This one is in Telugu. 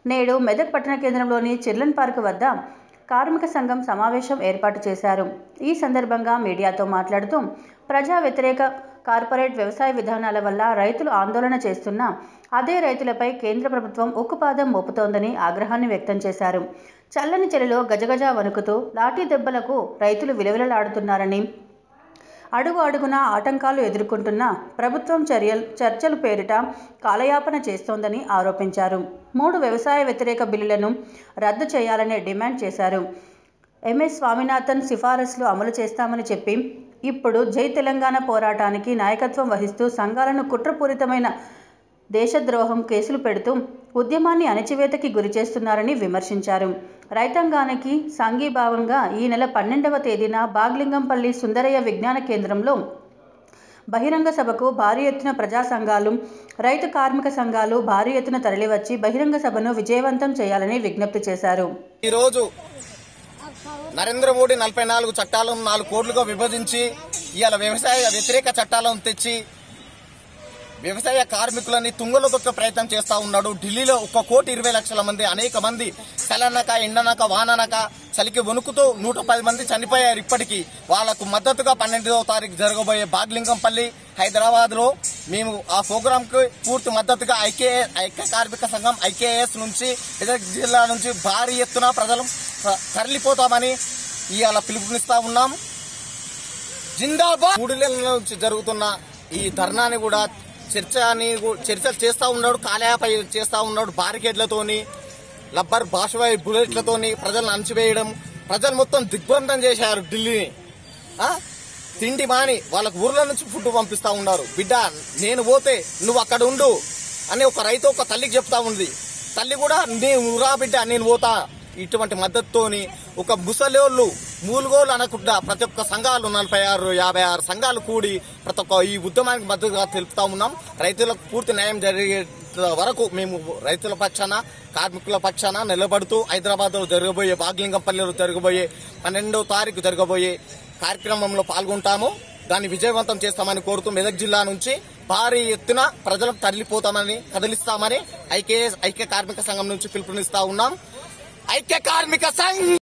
నేడు మెదక్ పట్టణ కేంద్రంలోని చిల్డ్రన్ పార్క్ వద్ద కార్మిక సంఘం సమావేశం ఏర్పాటు చేశారు ఈ సందర్భంగా మీడియాతో మాట్లాడుతూ ప్రజా వ్యతిరేక కార్పొరేట్ వ్యవసాయ విధానాల వల్ల రైతులు ఆందోళన చేస్తున్నా అదే రైతులపై కేంద్ర ప్రభుత్వం ఉక్కుపాదం మోపుతోందని ఆగ్రహాన్ని వ్యక్తం చేశారు చల్లని చెలిలో గజగజ వణుకుతూ లాఠీ దెబ్బలకు రైతులు విలవిలలాడుతున్నారని అడుగు అడుగున ఆటంకాలు ఎదుర్కొంటున్న ప్రభుత్వం చర్యలు చర్చలు పేరిట కాలయాపన చేస్తోందని ఆరోపించారు మూడు వ్యవసాయ వ్యతిరేక బిల్లులను రద్దు చేయాలని డిమాండ్ చేశారు ఎంఎస్ స్వామినాథన్ సిఫారసులు అమలు చేస్తామని చెప్పి ఇప్పుడు జై తెలంగాణ పోరాటానికి నాయకత్వం వహిస్తూ సంఘాలను కుట్రపూరితమైన దేశద్రోహం కేసులు పెడుతూ ఉద్యమాన్ని అణచివేతకి గురిచేస్తున్నారని విమర్శించారు రైతాంగానికి సంఘీభావంగా ఈ నెల పన్నెండవ తేదీన బాగ్లింగంపల్లి సుందరయ్య విజ్ఞాన కేంద్రంలో బహిరంగ సభకు భారీ ఎత్తున ప్రజా సంఘాలు రైతు కార్మిక సంఘాలు భారీ ఎత్తున తరలివచ్చి బహిరంగ సభను విజయవంతం చేయాలని విజ్ఞప్తి చేశారు ఈరోజు నరేంద్ర మోడీ నలభై నాలుగు చట్టాలను నాలుగు కోట్లుగా విభజించి ఇవాళ వ్యవసాయ వ్యతిరేక చట్టాలను తెచ్చి వ్యవసాయ కార్మికులని తుంగలో తొక్క ప్రయత్నం చేస్తా ఉన్నాడు ఢిల్లీలో ఒక కోటి ఇరవై లక్షల మంది అనేక మంది చలనక ఎండనక వాననక చలికి వణుకుతూ నూట పది మంది చనిపోయారు ఇప్పటికీ వాళ్లకు మద్దతుగా పన్నెండవ తారీఖు జరగబోయే బాగ్లింగంపల్లి హైదరాబాద్ లో మేము ఆ ప్రోగ్రామ్ కి పూర్తి మద్దతుగా ఐకే ఐక్య కార్మిక సంఘం ఐకేఎస్ నుంచి మెదక్ జిల్లా నుంచి భారీ ఎత్తున ప్రజలు త- తరలిపోతామని ఇవాళ పిలుపునిస్తా ఉన్నాం జిందాబాద్ మూడు నెలల నుంచి జరుగుతున్న ఈ ధర్నాని కూడా చర్చని కూ- చర్చలు చేస్తా ఉన్నాడు కాలయాపై చేస్తా ఉన్నాడు బారికేడ్లతోని లబ్బర్ బాషవాయి బుల్లెట్లతోని ప్రజలను అణచివేయడం ప్రజలు మొత్తం దిగ్బంధం చేశారు ఢిల్లీని ఆ? తిండి మాని వాళ్ళకు ఊర్ల నుంచి ఫుడ్ పంపిస్తా ఉన్నారు బిడ్డ నేను పోతే నువ్వు అక్కడ ఉండు అని ఒక రైతు ఒక తల్లికి చెప్తా ఉంది తల్లి కూడా నేను రా బిడ్డ నేను పోతా ఇటువంటి మద్దతుతోని ఒక ముసలోళ్ళు మూలుగోలు అనకుండా ప్రతి ఒక్క సంఘాలు నలభై ఆరు యాభై ఆరు సంఘాలు కూడి ప్రతి ఒక్క ఈ ఉద్యమానికి మద్దతుగా తెలుపుతా ఉన్నాం రైతులకు పూర్తి న్యాయం జరిగే వరకు మేము రైతుల పక్షాన కార్మికుల పక్షాన నిలబడుతూ హైదరాబాద్ లో జరగబోయే బాగ్లింగంపల్లిలో జరగబోయే పన్నెండవ తారీఖు జరగబోయే కార్యక్రమంలో పాల్గొంటాము దాన్ని విజయవంతం చేస్తామని కోరుతూ మెదక్ జిల్లా నుంచి భారీ ఎత్తున ప్రజలకు తరలిపోతామని కదిలిస్తామని ఐకే ఐక్య కార్మిక సంఘం నుంచి పిలుపునిస్తా ఉన్నాం ఐక్య కార్మిక సంఘ్